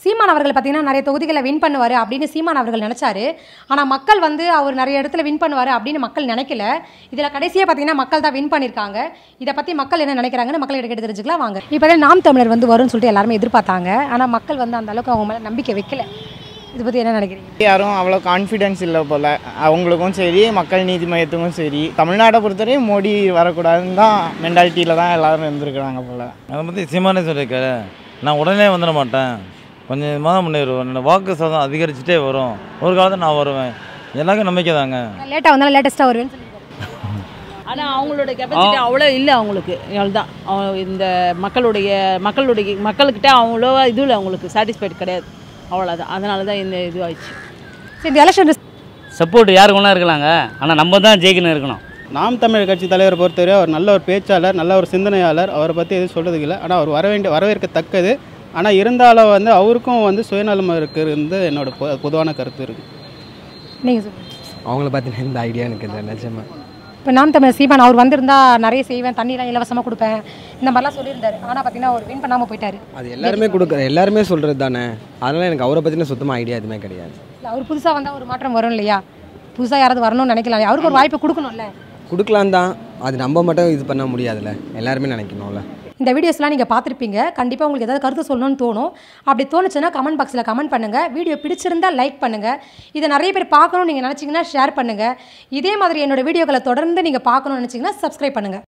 சீமான் அவர்கள் பார்த்தீங்கன்னா நிறைய தொகுதிகளை வின் பண்ணுவார் அப்படின்னு சீமான் அவர்கள் நினச்சாரு ஆனால் மக்கள் வந்து அவர் நிறைய இடத்துல வின் பண்ணுவார் அப்படின்னு மக்கள் நினைக்கல இதில் கடைசியாக பார்த்தீங்கன்னா மக்கள் தான் வின் பண்ணியிருக்காங்க இதை பற்றி மக்கள் என்ன நினைக்கிறாங்கன்னு மக்கள் கேட்டு தெரிஞ்சுக்கலாம் வாங்க இப்போ நாம் தமிழர் வந்து வரும்னு சொல்லிட்டு எல்லாருமே எதிர்பார்த்தாங்க ஆனால் மக்கள் வந்து அந்த அளவுக்கு அவங்க மேலே நம்பிக்கை வைக்கல இதை பற்றி என்ன நினைக்கிறீங்க யாரும் அவ்வளோ கான்ஃபிடென்ஸ் இல்லை போல் அவங்களுக்கும் சரி மக்கள் நீதி மையத்துக்கும் சரி தமிழ்நாட்டை பொறுத்தவரையும் மோடி வரக்கூடாதுன்னு தான் மென்டாலிட்டியில் தான் எல்லாரும் இருந்திருக்கிறாங்க போல் அதை பற்றி சீமானே சொல்லியிருக்காரு நான் உடனே வந்துட மாட்டேன் கொஞ்சம் கொஞ்சமாக தான் முன்னேறுவேன் என்னோட வாக்கு சதம் அதிகரிச்சுட்டே வரும் ஒரு காலத்தில் நான் வருவேன் எல்லாருக்கும் நம்பிக்கை தாங்க லேட்டாக வந்தாலும் லேட்டஸ்ட்டாக வருவேன்னு சொல்லியிருக்காரு ஆனால் அவங்களோட கெப்பாசிட்டி அவ்வளோ இல்லை அவங்களுக்கு தான் இந்த மக்களுடைய மக்களுடைய மக்கள்கிட்ட அவ்வளோ இது இல்லை அவங்களுக்கு சாட்டிஸ்ஃபைட் கிடையாது அவ்வளோதான் அதனால தான் இந்த இது ஆயிடுச்சு சரி இந்த எலெக்ஷன் சப்போர்ட் யாருக்கு வேணா இருக்கலாங்க ஆனால் நம்ம தான் ஜெயிக்கணும் இருக்கணும் நாம் தமிழர் கட்சி தலைவரை பொறுத்தவரை அவர் நல்ல ஒரு பேச்சாளர் நல்ல ஒரு சிந்தனையாளர் அவரை பற்றி எதுவும் சொல்கிறதுக்கு இல்லை ஆனால் அவர் வர வேண்டிய வரவேற்கத்தக்கது ஆனால் இருந்தாலும் வந்து அவருக்கும் வந்து சுயநலம் இருக்கிறது என்னோட பொ- பொதுவான கருத்து இருக்குது நீங்கள் சொல்லுங்கள் அவங்கள பற்றின எந்த ஐடியா எனக்கு இல்லை நிஜமா இப்போ நாம் தமிழர் சீமான் அவர் வந்திருந்தா நிறைய செய்வேன் தண்ணிலாம் இலவசமாக கொடுப்பேன் இந்த மாதிரிலாம் சொல்லியிருந்தாரு ஆனால் பார்த்தீங்கன்னா அவர் வின் பண்ணாமல் போயிட்டாரு அது எல்லாருமே கொடுக்குற எல்லாருமே சொல்கிறது தானே அதனால் எனக்கு அவரை பற்றின சுத்தமாக ஐடியா எதுவுமே கிடையாது இல்லை அவர் புதுசாக வந்தால் ஒரு மாற்றம் வரும் இல்லையா புதுசாக யாராவது வரணும்னு நினைக்கலாம் அவருக்கு ஒரு வாய்ப்பு கொடுக்கணும்ல கொடுக்கலாம் தான் அது நம்ம மட்டும் இது பண்ண முடியாதுல்ல எல்லாருமே நினைக்கணும்ல இந்த வீடியோஸ்லாம் நீங்கள் பார்த்துருப்பீங்க கண்டிப்பாக உங்களுக்கு ஏதாவது கருத்து சொல்லணும்னு தோணும் அப்படி தோணுச்சுன்னா கமெண்ட் பாக்ஸில் கமெண்ட் பண்ணுங்கள் வீடியோ பிடிச்சிருந்தா லைக் பண்ணுங்கள் இதை நிறைய பேர் பார்க்கணும்னு நீங்கள் நினச்சிங்கன்னா ஷேர் பண்ணுங்கள் இதே மாதிரி என்னோட வீடியோக்களை தொடர்ந்து நீங்கள் பார்க்கணும்னு நினச்சிங்கன்னா சப்ஸ்கிரைப் பண்ணுங்கள்